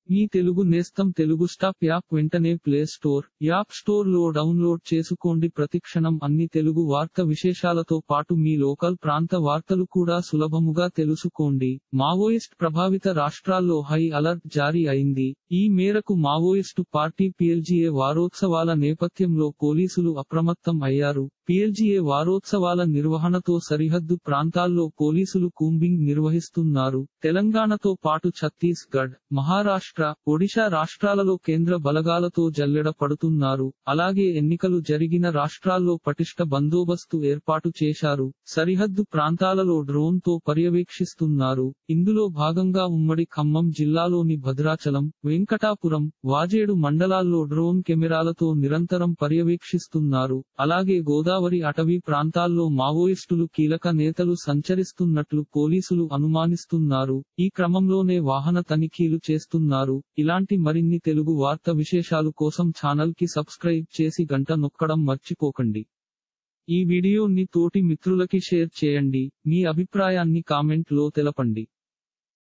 మీ Telugu Nestham Telugu stop app వెంటనే play store app store లో download చేసుకోండి ప్రతిక్షణం అన్ని తెలుగు వార్త విశేషాలతో పాటు మీ లోకల్ ప్రాంత వార్తలు కూడా సులభముగా తెలుసుకోండి మావోయిస్ట్ ప్రభావిత రాష్ట్రాల్లో హై అలర్ట్ జారీ అయింది ఈ మేరకు మావోయిస్టు పార్టీ పిఎల్జీఏ వారోత్సవాల నేపథ్యంలో పోలీసులు అప్రమత్తం అయ్యారు పిఎల్జీఏ వారోత్సవాల నిర్వహణతో సరిహద్దు ప్రాంతాల్లో పోలీసులు కూంబింగ్ నిర్వహిస్తున్నారు తెలంగాణతో పాటు ఛత్తీస్గఢ్ మహారాష్ట్ర ఒడిశా రాష్ట్రాలలో కేంద్ర బలగాలతో జల్లెడ పడుతున్నారు అలాగే ఎన్నికలు జరిగిన రాష్ట్రాల్లో పటిష్ట బందోబస్తు ఏర్పాటు చేశారు సరిహద్దు ప్రాంతాలలో డ్రోన్ తో పర్యవేక్షిస్తున్నారు ఇందులో భాగంగా ఉమ్మడి ఖమ్మం జిల్లాలోని భద్రాచలం వెంకటాపురం వాజేడు మండలాల్లో డ్రోన్ కెమెరాలతో నిరంతరం పర్యవేక్షిస్తున్నారు అలాగే గోదావరి అటవీ ప్రాంతాల్లో మావోయిస్టులు కీలక నేతలు సంచరిస్తున్నట్లు పోలీసులు అనుమానిస్తున్నారు ఈ క్రమంలోనే వాహన తనిఖీలు చేస్తున్నారు ఇలాంటి మరిన్ని తెలుగు వార్త విశేషాలు కోసం ఛానల్ కి సబ్స్క్రైబ్ చేసి గంట నొక్కడం మర్చిపోకండి ఈ వీడియోని తోటి మిత్రులకి షేర్ చేయండి మీ అభిప్రాయాన్ని కామెంట్ లో తెలపండి